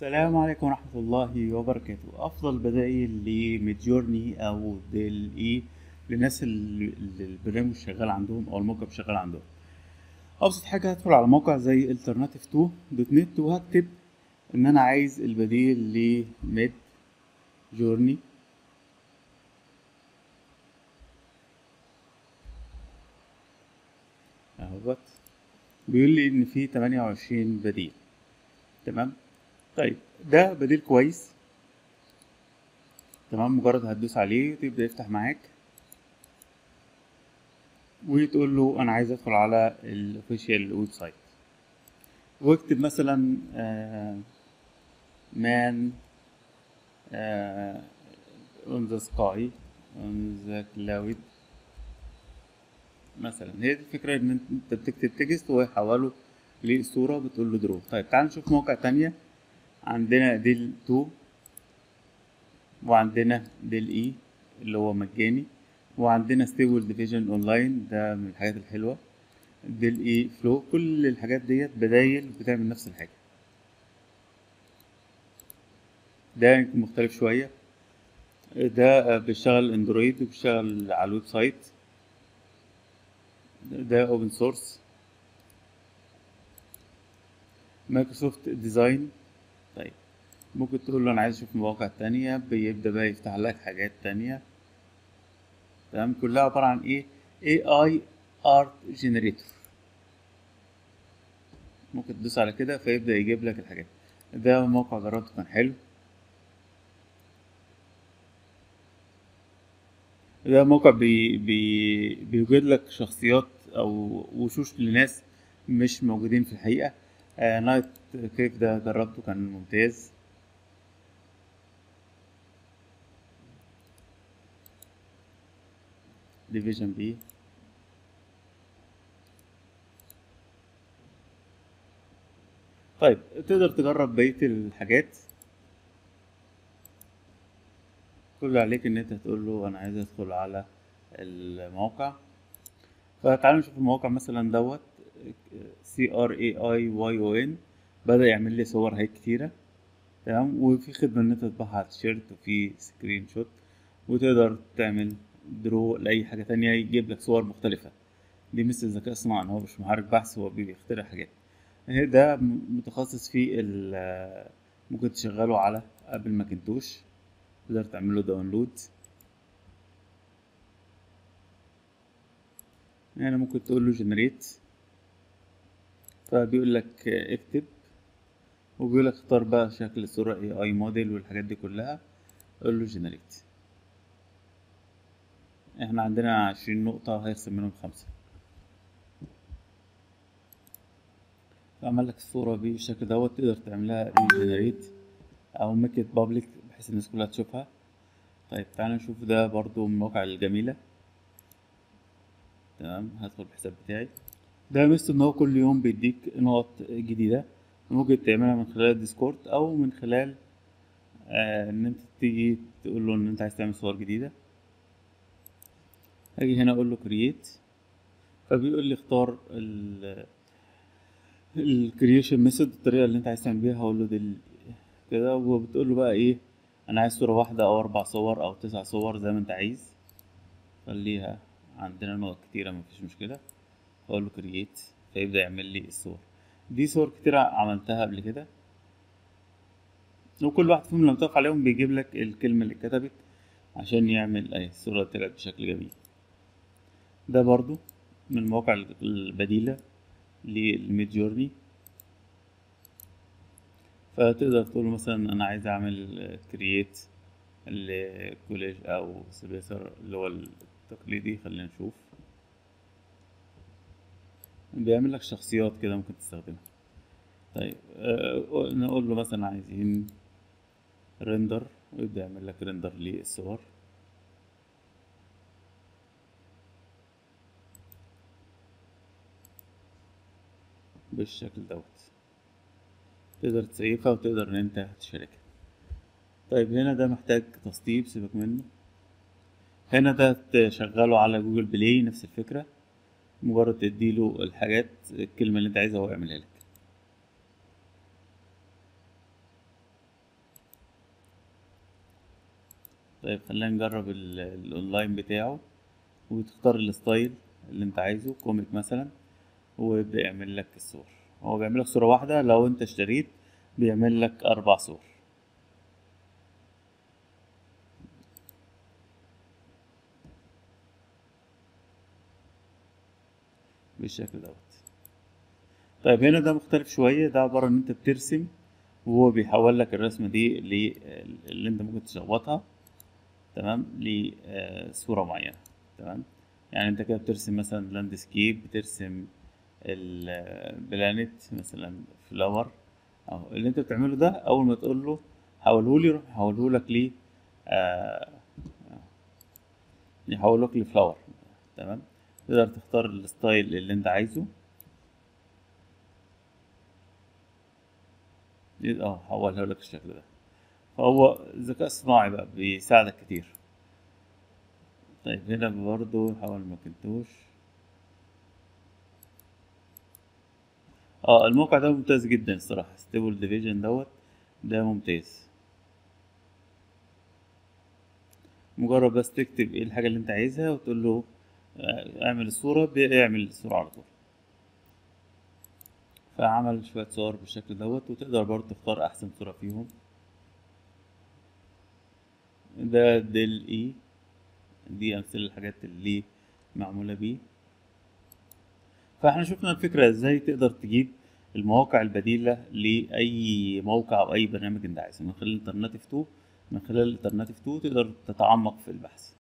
السلام عليكم ورحمة الله وبركاته أفضل بدائل لميدجورني أو ديل إي للناس اللي اللي البرنامج مش شغال عندهم أو الموقع مش شغال عندهم أبسط حاجة هدخل على موقع زي alternative 2 دوت نت وهكتب إن أنا عايز البديل لميد جورني اهوت بيقول لي إن في 28 بديل تمام طيب ده بديل كويس تمام مجرد هتدوس عليه تبدأ يفتح معاك وتقول له انا عايز ادخل على الاوفيشال ويب سايت واكتب مثلا مان اون ذا سكاي اون ذا كلاود مثلا هي دي الفكرة ان انت بتكتب تكست ويحوله لصورة بتقول له درو طيب تعال نشوف موقع تانية عندنا ديل 2 وعندنا ديل اي اللي هو مجاني وعندنا ستيبل ديفيجن اونلاين ده من الحاجات الحلوة ديل اي فلو كل الحاجات ديت بدايل بتعمل نفس الحاجة ده يمكن مختلف شوية ده بيشتغل اندرويد وبيشتغل على الويب سايت ده اوبن سورس مايكروسوفت ديزاين طيب ممكن تقول له انا عايز اشوف مواقع تانية بيبدأ بقى يفتح لك حاجات تانية تمام كلها عبارة عن ايه AI Art Generator ممكن تدوس على كده فيبدأ يجيب لك الحاجات ده موقع جربته كان حلو ده موقع بي بي بيوجد لك شخصيات او وشوش لناس مش موجودين في الحقيقة آه نايت كيف ده جربته كان ممتاز ديفيجن بي طيب تقدر تجرب بقية الحاجات كل اللي عليك ان انت تقول له انا عايز ادخل على الموقع فتعالوا نشوف الموقع مثلا دوت سي ار اي اي واي او ان بدا يعمل لي صور هيك كتيره تمام وفي خدمه ان انت تطبعها على التيشيرت وفي سكرين شوت وتقدر تعمل درو لاي حاجه تانية يجيب لك صور مختلفه دي مثل الذكاء الصناعي هو مش محرك بحث هو بيخترع حاجات ده متخصص في ممكن تشغله على ابل ماكنتوش تقدر تعمله داونلود يعني ممكن تقول له جنريت فبيقول لك اكتب وبيقول لك اختار بقى شكل الصورة اي اي موديل والحاجات دي كلها قول له جنريت احنا عندنا عشرين نقطة هيرسم منهم خمسة عمل لك الصورة بالشكل دوت تقدر تعملها ريجنريت او ميك ات بابليك بحيث الناس كلها تشوفها طيب تعالى نشوف ده برضو من المواقع الجميلة تمام هدخل الحساب بتاعي ده ميزته ان هو كل يوم بيديك نقط جديدة ممكن تعملها من خلال الديسكورد او من خلال آه ان انت تيجي تقول له ان انت عايز تعمل صور جديدة اجي هنا اقول له كرييت فبيقول لي اختار ال الكرييشن ميثود الطريقة اللي انت عايز تعمل بيها هقول له دي كده وبتقول له بقى ايه انا عايز صورة واحدة او اربع صور او تسع صور زي ما انت عايز خليها عندنا نقط كتيرة مفيش مشكلة اقول له كرييت فيبدأ يعمل لي الصور دي صور كتيرة عملتها قبل كده وكل واحد فيهم لما تقف عليهم بيجيب لك الكلمة اللي اتكتبت عشان يعمل اي الصورة طلعت بشكل جميل ده برضو من المواقع البديلة للميد جورني فتقدر تقول مثلا انا عايز اعمل كرييت الكوليج او سبيسر اللي هو التقليدي خلينا نشوف بيعمل لك شخصيات كده ممكن تستخدمها طيب أه نقول له مثلا عايزين ريندر ويبدأ يعمل لك ريندر للصور بالشكل دوت تقدر تسيفها وتقدر ان انت تشاركها طيب هنا ده محتاج تسطيب سيبك منه هنا ده تشغله على جوجل بلاي نفس الفكرة مجرد تديله الحاجات الكلمة اللي انت عايزها هو يعملها لك طيب خلينا نجرب ال- الاونلاين بتاعه وتختار الستايل اللي انت عايزه كوميك مثلا ويبدأ يعمل لك الصور هو بيعمل لك صورة واحدة لو انت اشتريت بيعمل لك اربع صور بالشكل دوت طيب هنا ده مختلف شوية ده عبارة ان انت بترسم وهو بيحول لك الرسمة دي ل- اللي انت ممكن تشوطها تمام لصورة معينة تمام يعني انت كده بترسم مثلا لاندسكيب بترسم البلانت مثلا فلاور اهو اللي انت بتعمله ده اول ما تقول له حوله لي يروح يحوله لك ل آه يحوله لك لفلاور تمام تقدر تختار الستايل اللي انت عايزه اه حولها لك الشكل ده فهو ذكاء صناعي بقى بيساعدك كتير طيب هنا برضو حول ماكنتوش اه الموقع ده ممتاز جدا الصراحة ستيبل ديفيجن دوت ده ممتاز مجرد بس تكتب ايه الحاجة اللي انت عايزها وتقول له آه، اعمل الصورة بيعمل الصورة على طول فعمل شوية صور بالشكل دوت وتقدر برضه تختار أحسن صورة فيهم ده ديل اي دي أمثلة الحاجات اللي معمولة بيه فاحنا شفنا الفكرة ازاي تقدر تجيب المواقع البديلة لأي موقع أو أي برنامج أنت عايزه من خلال الالترناتيف 2 من خلال الالترناتيف 2 تقدر تتعمق في البحث